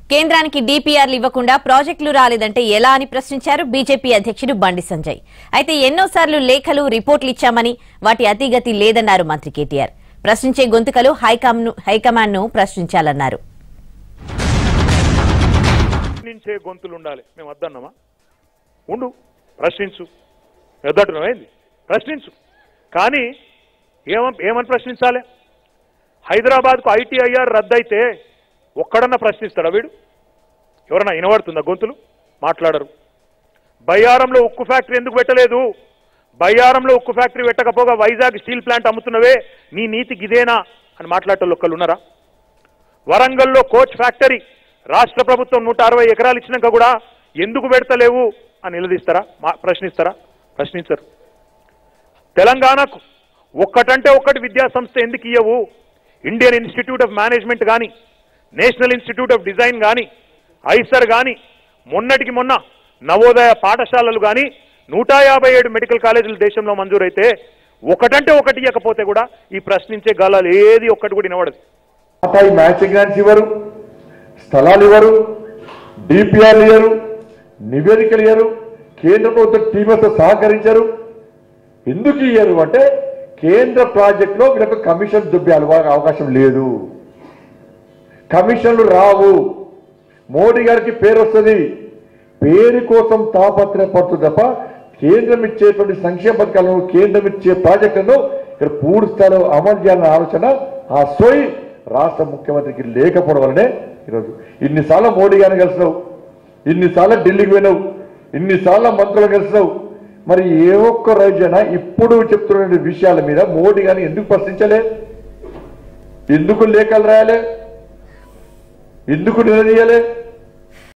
కేంద్రానికి డీపీఆర్లు ఇవ్వకుండా ప్రాజెక్టులు రాలేదంటే ఎలా అని ప్రశ్నించారు బీజేపీ అధ్యక్షుడు బండి సంజయ్ అయితే ఎన్నోసార్లు లేఖలు రిపోర్టులు ఇచ్చామని వాటి అతిగతి లేదన్నారు మంత్రి కేటీఆర్ ప్రశ్నించే గొంతుకలు హైకమాండ్ హైకమాండ్ను ప్రశ్నించాలన్నారు ప్రశ్నించే గొంతులు ఉండాలి మేము వద్దన్నామా ఉండు ప్రశ్నించు వద్దట్టున్నావు ఏంది ప్రశ్నించు కానీ ఏమని ఏమని ప్రశ్నించాలి హైదరాబాద్కు ఐటీఐఆర్ రద్దయితే ఒక్కడన్నా ప్రశ్నిస్తాడా వీడు ఎవరన్నా వినబడుతుందా గొంతులు మాట్లాడరు బయ్యారంలో ఉక్కు ఫ్యాక్టరీ ఎందుకు పెట్టలేదు బయ్యారంలో ఉక్కు ఫ్యాక్టరీ పెట్టకపోగా వైజాగ్ స్టీల్ ప్లాంట్ అమ్ముతున్నవే నీ నీతి గిదేనా అని మాట్లాడేటోళ్ళు ఒక్కళ్ళు ఉన్నారా వరంగల్లో కోచ్ ఫ్యాక్టరీ రాష్ట్ర ప్రభుత్వం నూట అరవై ఎకరాలు ఇచ్చినాక కూడా ఎందుకు పెడతలేవు అని నిలదీస్తారా మా ప్రశ్నిస్తారా ప్రశ్నించరు తెలంగాణకు ఒక్కటంటే ఒక్కటి విద్యా సంస్థ ఎందుకు ఇయ్యవు ఇండియన్ ఇన్స్టిట్యూట్ ఆఫ్ మేనేజ్మెంట్ కానీ నేషనల్ ఇన్స్టిట్యూట్ ఆఫ్ డిజైన్ కానీ ఐసర్ కానీ మొన్నటికి మొన్న నవోదయ పాఠశాలలు కానీ నూట యాభై ఏడు మెడికల్ కాలేజీలు దేశంలో మంజూరైతే ఒకటంటే ఒకటి ఇవ్వకపోతే కూడా ఈ ప్రశ్నించే గాలాలు ఏది ఒక్కటి కూడా వినబడదు అటాయి మ్యాచింగ్ గ్రాంట్స్ ఇవ్వరు స్థలాలు ఇవ్వరు డిపిఆర్ ఇవ్వరు నివేదికలు ఇవ్వరు కేంద్ర ప్రభుత్వం టీమర్స్ సహకరించరు ఎందుకు ఇయ్యరు అంటే కేంద్ర ప్రాజెక్టులో వీళ్ళకు కమిషన్ దుబ్బే అలవా- అవకాశం లేదు కమిషన్లు రావు మోడీ గారికి పేరు వస్తుంది పేరు కోసం తాపత్రయపడుతుంది తప్ప కేంద్రం ఇచ్చేటువంటి సంక్షేమ పథకాలను కేంద్రం ఇచ్చే ప్రాజెక్టులను ఇక్కడ పూర్తి స్థాయిలో అమలు చేయాలన్న ఆలోచన ఆ సోయి రాష్ట్ర ముఖ్యమంత్రికి లేకపోవడం వల్లనే ఈరోజు ఇన్నిసార్లు మోడీ గారిని కలిసినావు ఇన్నిసార్లు ఢిల్లీకి పోయినావు ఇన్నిసార్లు మంత్రులు కలిసినావు మరి ఏ ఒక్క రోజైనా ఇప్పుడు చెప్తున్న విషయాల మీద మోడీ గారిని ఎందుకు ప్రశ్నించలే ఎందుకు లేఖలు రాయాలి ఎందుకు నిలదీయాలి